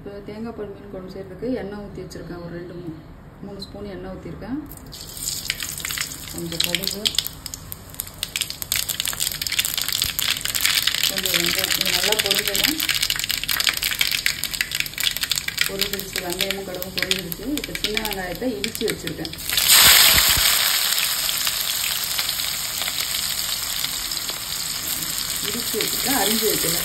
இப்போ தேங்காய் பால் மீன் குழம்பு செய்கிறதுக்கு எண்ணெய் ஊற்றி வச்சுருக்கேன் ஒரு ரெண்டு மூணு மூணு ஸ்பூன் எண்ணெய் ஊற்றிருக்கேன் கொஞ்சம் கடுகு கொஞ்சம் வெங்காயம் இது நல்லா பொரிஞ்சிடும் பொரிஞ்சிடுச்சு வெங்காயமும் கடுகும் பொரிஞ்சிடுச்சு இப்போ சின்ன வெங்காயத்தை இடித்து வச்சுருக்கேன் இடித்து வச்சுருக்கேன் அரிஞ்சு வைக்கல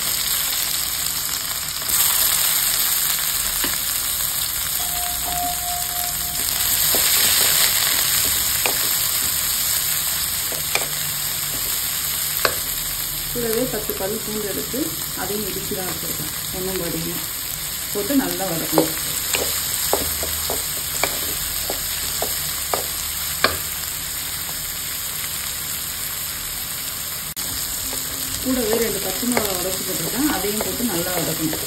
கூடவே பத்து பல் பூண்டு எடுத்து அதையும் இடித்து தான் வச்சுருக்கேன் ஒன்றும் வடியும் போட்டு நல்லா வதக்கணும் கூடவே ரெண்டு பச்சை மிளகா உடச்சி போட்டிருக்கேன் அதையும் போட்டு நல்லா வதக்கணும்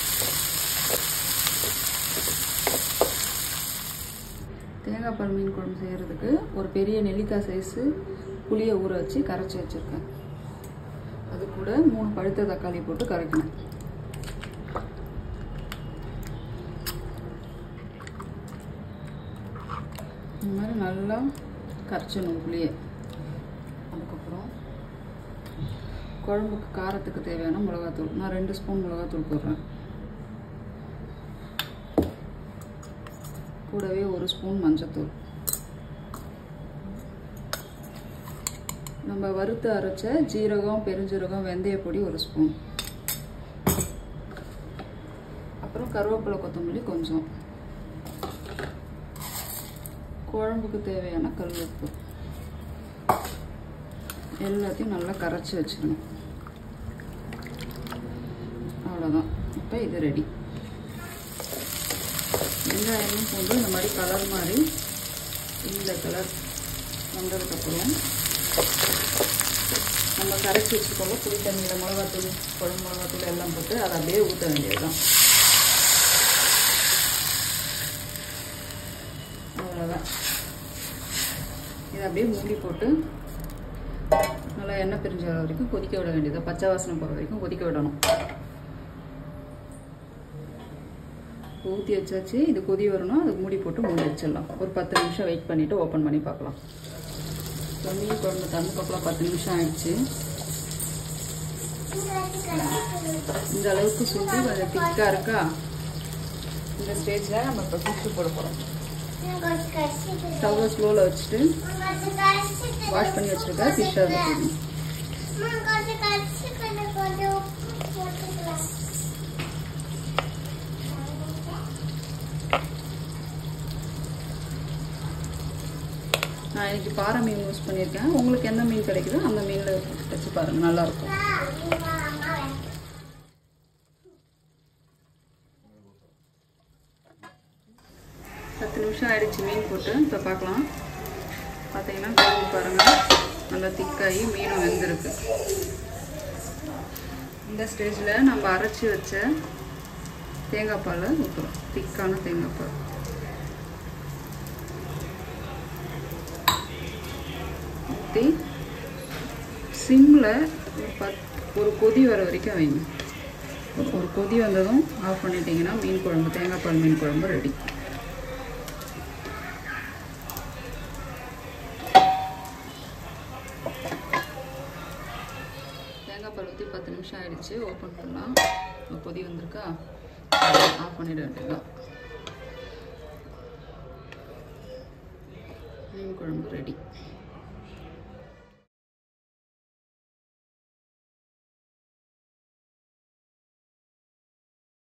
தேங்காய் பால் மீன் குழம்பு செய்கிறதுக்கு ஒரு பெரிய நெல்லிக்காய் சைஸு புளியை ஊற வச்சு கரைச்சி வச்சுருக்கேன் அது கூட மூணு பழுத்த தக்காளி போட்டு கரைக்கணும் இந்த மாதிரி நல்லா கரைச்சணும் புளியை அதுக்கப்புறம் குழம்புக்கு காரத்துக்கு தேவையான மிளகாத்தூள் நான் ரெண்டு ஸ்பூன் மிளகாத்தூள் போடுறேன் கூடவே ஒரு ஸ்பூன் மஞ்சத்தூள் நம்ம வறுத்து அரைச்ச ஜீரகம் பெருஞ்சீரகம் வெந்தய பொடி ஒரு ஸ்பூன் அப்புறம் கருவேப்பிலை கொத்தமல்லி கொஞ்சம் குழம்புக்கு தேவையான கல் உப்பு எல்லாத்தையும் நல்லா கரைச்சி வச்சுக்கணும் அவ்வளோதான் இப்போ இது ரெடி வெங்காயமும் பூண்டு இந்த மாதிரி கலர் மாதிரி இந்த கலர் வந்ததுக்கப்புறம் நம்ம கரைச்சி வச்சுக்கோங்க புளி தண்ணியில் மிளகாத்தூள் குழம்பு மிளகாத்தூள் எல்லாம் போட்டு அதை அப்படியே ஊற்ற வேண்டியதுதான் அவ்வளோதான் இதை அப்படியே மூடி போட்டு நல்லா எண்ணெய் பிரிஞ்ச வர வரைக்கும் கொதிக்க விட வேண்டியது பச்சை வாசனை போகிற வரைக்கும் கொதிக்க விடணும் ஊற்றி வச்சாச்சு இது கொதி வரணும் அதுக்கு மூடி போட்டு மூடி வச்சிடலாம் ஒரு பத்து நிமிஷம் வெயிட் பண்ணிவிட்டு ஓப்பன் பண்ணி பார்க்கலாம் இப்போ மீன் குழம்பு தந்துக்கப்புறம் பத்து நிமிஷம் ஆயிடுச்சு இந்த அளவுக்கு சுண்டி கொஞ்சம் திக்காக இருக்கா இந்த ஸ்டேஜில் நம்ம இப்போ ஃபிஷ்ஷு போட போகிறோம் ஸ்டவ்வை ஸ்லோவில் வச்சுட்டு வாஷ் பண்ணி வச்சுருக்க ஃபிஷ் அதில் போடணும் நான் இன்னைக்கு பாறை மீன் யூஸ் பண்ணியிருக்கேன் உங்களுக்கு எந்த மீன் கிடைக்குதோ அந்த மீனில் வச்சு பாருங்கள் நல்லாயிருக்கும் பத்து நிமிஷம் ஆயிடுச்சு மீன் போட்டு இப்போ பார்க்கலாம் பார்த்தீங்கன்னா குழம்பு பாருங்கள் நல்லா திக்காகி மீனும் வெந்திருக்கு இந்த ஸ்டேஜில் நம்ம அரைச்சி வச்ச தேங்காய் பால் ஊற்றுறோம் திக்கான தேங்காய் பால் ஊற்றி சிம்மில் ஒரு பத் ஒரு கொதி வர வரைக்கும் வைங்க ஒரு கொதி வந்ததும் ஆஃப் பண்ணிட்டீங்கன்னா மீன் குழம்பு தேங்காய் பால் மீன் குழம்பு ரெடி தேங்காய் பால் ஊற்றி பத்து நிமிஷம் ஆயிடுச்சு ஓப்பன் பண்ணலாம் ஒரு கொதி வந்திருக்கா ஆஃப் பண்ணிட வேண்டியதுதான் மீன் குழம்பு ரெடி